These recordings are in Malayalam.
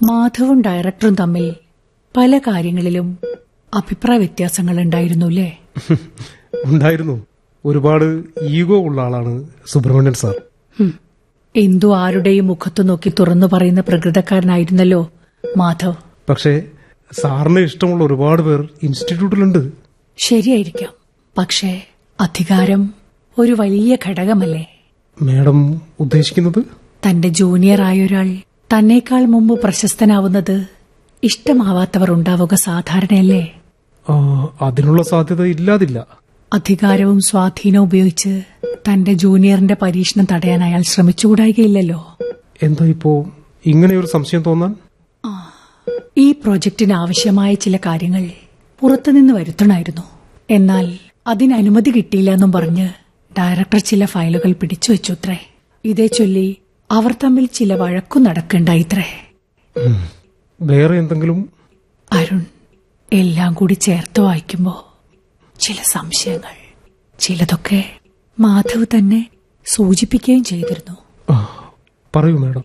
മാധവും ഡയറക്ടറും തമ്മിൽ പല കാര്യങ്ങളിലും അഭിപ്രായ വ്യത്യാസങ്ങൾ ഉണ്ടായിരുന്നു അല്ലേ ഉണ്ടായിരുന്നു ഒരുപാട് ഈഗോ ഉള്ള ആളാണ് സുബ്രഹ്മണ്യൻ സാർ ഹും. എന്തു ആരുടെയും മുഖത്തു നോക്കി തുറന്നു പറയുന്ന പ്രകൃതക്കാരനായിരുന്നല്ലോ മാധവ് പക്ഷേ സാറിന് ഇഷ്ടമുള്ള ഒരുപാട് പേർ ഇൻസ്റ്റിറ്റ്യൂട്ടിലുണ്ട് ശരിയായിരിക്കാം പക്ഷേ അധികാരം ഒരു വലിയ ഘടകമല്ലേ മാഡം ഉദ്ദേശിക്കുന്നത് തന്റെ ജൂനിയറായ ഒരാൾ തന്നേക്കാൾ മുമ്പ് പ്രശസ്തനാവുന്നത് ഇഷ്ടമാവാത്തവർ ഉണ്ടാവുക സാധാരണയല്ലേ ആ, അതിനുള്ള സാധ്യത ഇല്ലാതില്ല അധികാരവും സ്വാധീനവും ഉപയോഗിച്ച് തന്റെ ജൂനിയറിന്റെ പരീക്ഷണം തടയാൻ അയാൾ ശ്രമിച്ചുകൂടായികയില്ലല്ലോ എന്താ ഇപ്പോ ഇങ്ങനെ ഒരു സംശയം തോന്നാൻ ഈ പ്രോജക്റ്റിന് ആവശ്യമായ ചില കാര്യങ്ങൾ പുറത്തുനിന്ന് വരുത്തണമായിരുന്നു എന്നാൽ അതിന് അനുമതി കിട്ടിയില്ല എന്നും പറഞ്ഞ് ഡയറക്ടർ ചില ഫയലുകൾ പിടിച്ചു വെച്ചുത്രേ ഇതേ ചൊല്ലി അവർ തമ്മിൽ ചില വഴക്കു നടക്കണ്ടായിത്രേ വേറെ എന്തെങ്കിലും അരുൺ എല്ലാം കൂടി ചേർത്ത് വായിക്കുമ്പോ ചില സംശയങ്ങൾ ചിലതൊക്കെ മാധവ് തന്നെ സൂചിപ്പിക്കുകയും ചെയ്തിരുന്നു ആ, പറയൂ മാഡം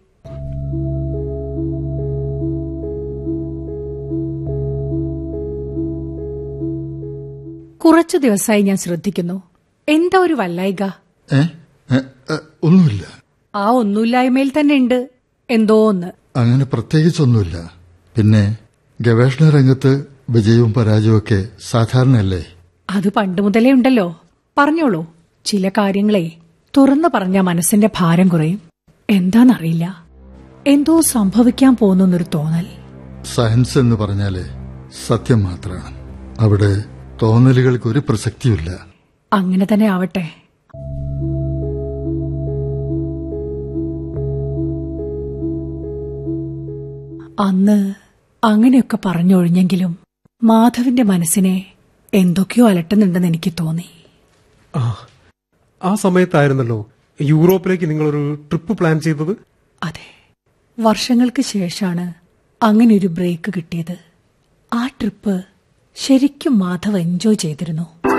കുറച്ചു ദിവസമായി ഞാൻ ശ്രദ്ധിക്കുന്നു എന്താ ഒരു വല്ലായിക ഏ ഏ, ഏ, ഒന്നുമില്ല ആ ഒന്നുമില്ലായ്മയിൽ തന്നെ ഉണ്ട് എന്തോ ഒന്ന് അങ്ങനെ പ്രത്യേകിച്ചൊന്നുമില്ല പിന്നെ ഗവേഷണ രംഗത്ത് വിജയവും പരാജയവും ഒക്കെ സാധാരണയല്ലേ അത് പണ്ട് മുതലേ ഉണ്ടല്ലോ പറഞ്ഞോളൂ ചില കാര്യങ്ങളെ തുറന്നു പറഞ്ഞ മനസ്സിന്റെ ഭാരം കുറയും എന്താന്നറിയില്ല എന്തോ സംഭവിക്കാൻ പോകുന്നൊരു തോന്നൽ സയൻസ് എന്ന് പറഞ്ഞാല് സത്യം മാത്രമാണ് അവിടെ തോന്നലുകൾക്ക് ഒരു പ്രസക്തിയുമില്ല അങ്ങനെ തന്നെ ആവട്ടെ അന്ന് അങ്ങനെയൊക്കെ പറഞ്ഞൊഴിഞ്ഞെങ്കിലും മാധവിന്റെ മനസ്സിനെ എന്തൊക്കെയോ അലട്ടുന്നുണ്ടെന്ന് എനിക്ക് തോന്നി ആ ആ സമയത്തായിരുന്നല്ലോ യൂറോപ്പിലേക്ക് നിങ്ങളൊരു ട്രിപ്പ് പ്ലാൻ ചെയ്തത് അതെ വർഷങ്ങൾക്ക് ശേഷമാണ് അങ്ങനെ ഒരു ബ്രേക്ക് കിട്ടിയത് ആ ട്രിപ്പ് ശരിക്കും മാധവ് എൻജോയ് ചെയ്തിരുന്നു